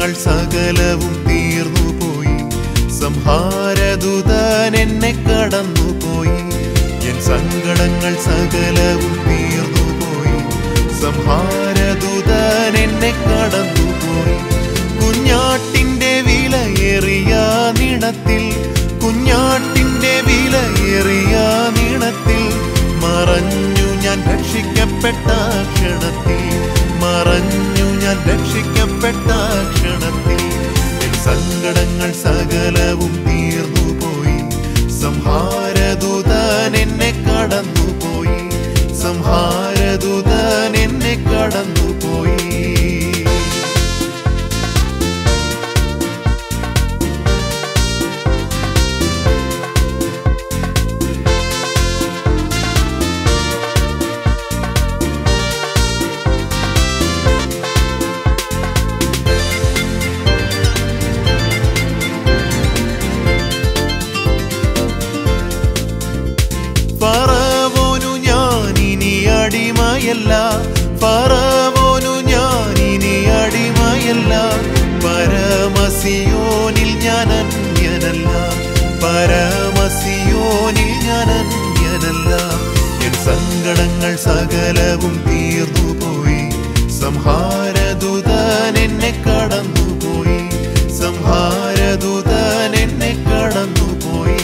സങ്കടങ്ങൾ സകലവും തീർന്നുപോയി സംഹാരദൂതൻ എന്നെ കടന്നുപോയി എൻ സങ്കടങ്ങൾ സകലവും തീർന്നുപോയി സംഹാരദൂതൻ എന്നെ കടന്നുപോയി കുഞ്ഞാട്ടിന്റെ വിലയേറിയ നീളത്തിൽ കുഞ്ഞാട്ടിന്റെ വിലയേറിയ നീളത്തിൽ മറഞ്ഞു ഞാൻ രക്ഷിക്കപ്പെട്ട ക്ഷണത്തിൽ മറഞ്ഞു ഞാൻ രക്ഷിക്കപ്പെട്ട ക്ഷണത്തിൽ എൻ സങ്കടങ്ങൾ സകലവും തീർന്നുപോയി സംഹാരദൂതൻ എന്നെ കടന്നുപോയി സംഹാരദൂതൻ എന്നെ കടന്നുപോയി ഫറവോനു ഞാനിനി അടിമയല്ല ഫറവോനു ഞാനിനി അടിമയല്ല പരമസിയോനിൽ ഞാൻ അന്യനല്ല പരമസിയോനിൽ ഞാൻ അന്യനല്ല എൻ സങ്കടങ്ങൾ സകലവും തീർന്നുപോയി സംഹാരദൂതൻ എന്നെ കടന്നുപോയി സംഹാരദൂതൻ എന്നെ കടന്നുപോയി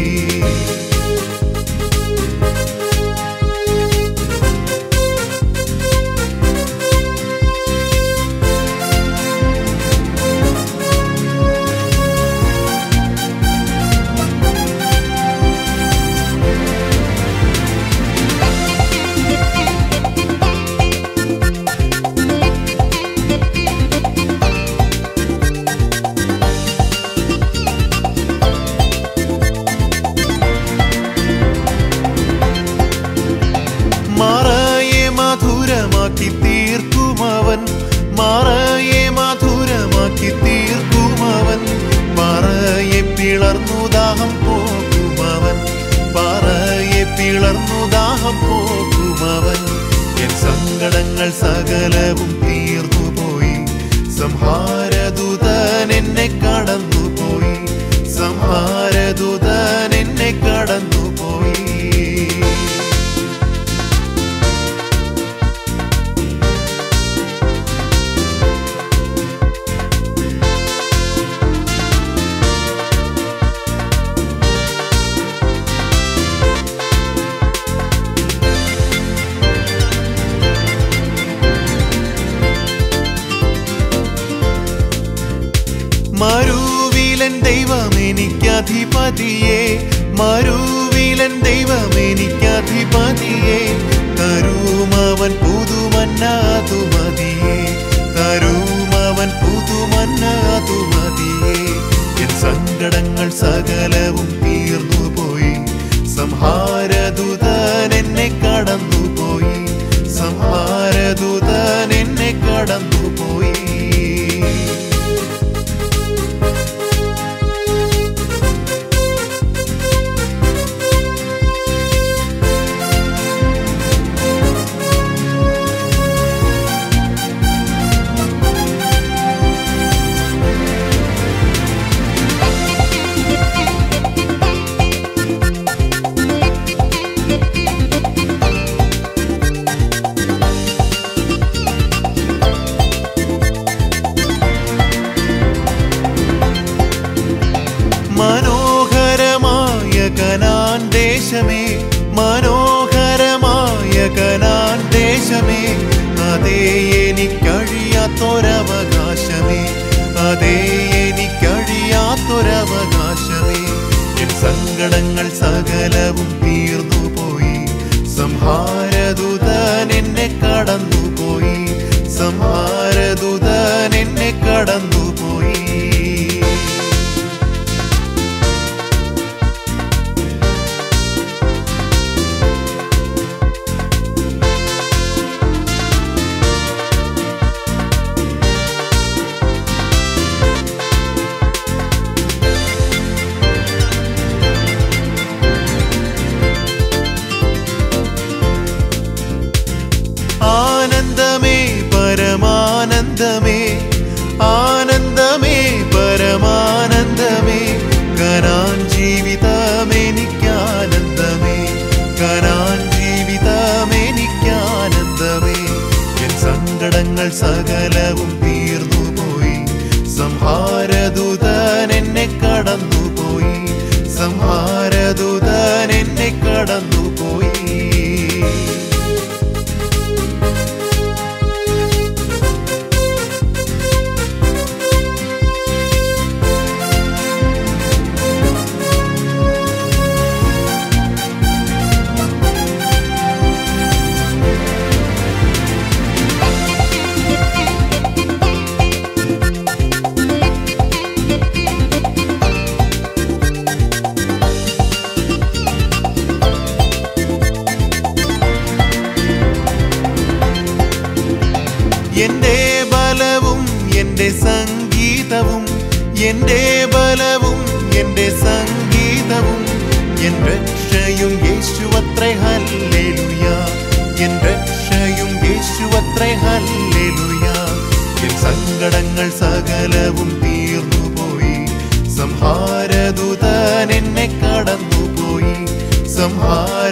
മറയെ മധുരമാക്കി തീർക്കുമവൻ മറയെ മധുരമാക്കി തീർക്കുമവൻ പറയെ പിളർന്നു ദാഹം പോകുമവൻ പറയെ പിളർന്നു ദാഹം പോകുമവൻ എൻ സങ്കടങ്ങൾ സകലവും തീർന്നുപോയി സംഹാരദൂതൻ എന്നെ കടന്നുപോയി സംഹാരദൂതൻ എന്നെ കടന്നുപോയി മരുവിലൻ ദൈവം എനിക്കധിപതിയെ മരുവിലൻ ദൈവം എനിക്കധിപതിയെ തരുമവൻ പുതുമന്നാതു മതിയെ തരുമവൻ പുതുമന്നാതു മതിയെ എൻ സങ്കടങ്ങൾ സകലവും തീർന്നുപോയി സംഹാരദൂതൻ എന്നെ കടന്നുപോയി സംഹാരദൂതൻ എന്നെ കടന്നുപോയി മനോഹരമായ കനാൻ ദേശമേ മനോഹരമായ കനാൻ ദേശമേ അതേ എനിക്കഴിയാത്തൊരവകാശമേ അതേ എനിക്കഴിയാത്തൊരവകാശമേ എൻ സങ്കടങ്ങൾ സകലവും തീർന്നുപോയി സംഹാരദൂതൻ എന്നെ കടന്നുപോയി സംഹാരദൂതൻ എന്നെ കടന്നുപോയി ആനന്ദമേ പരമാനന്ദമേ ആനന്ദ സകലവും തീർന്നുപോയി സംഹാരദൂതൻ എന്നെ കടന്നുപോയി സംഹാരദൂതൻ എന്നെ കടന്നുപോയി എന്റെ ബലവും എന്റെ സംഗീതവും എന്റെ ബലവും എന്റെ സംഗീതവും എൻ രക്ഷയും യേശുവത്രേ ഹല്ലേലൂയ എൻ രക്ഷയും യേശുവത്രേ ഹല്ലേലൂയ എൻ സങ്കടങ്ങൾ സകലവും തീർന്നുപോയി സംഹാരദൂതൻ എന്നെ കടന്നുപോയി സംഹാര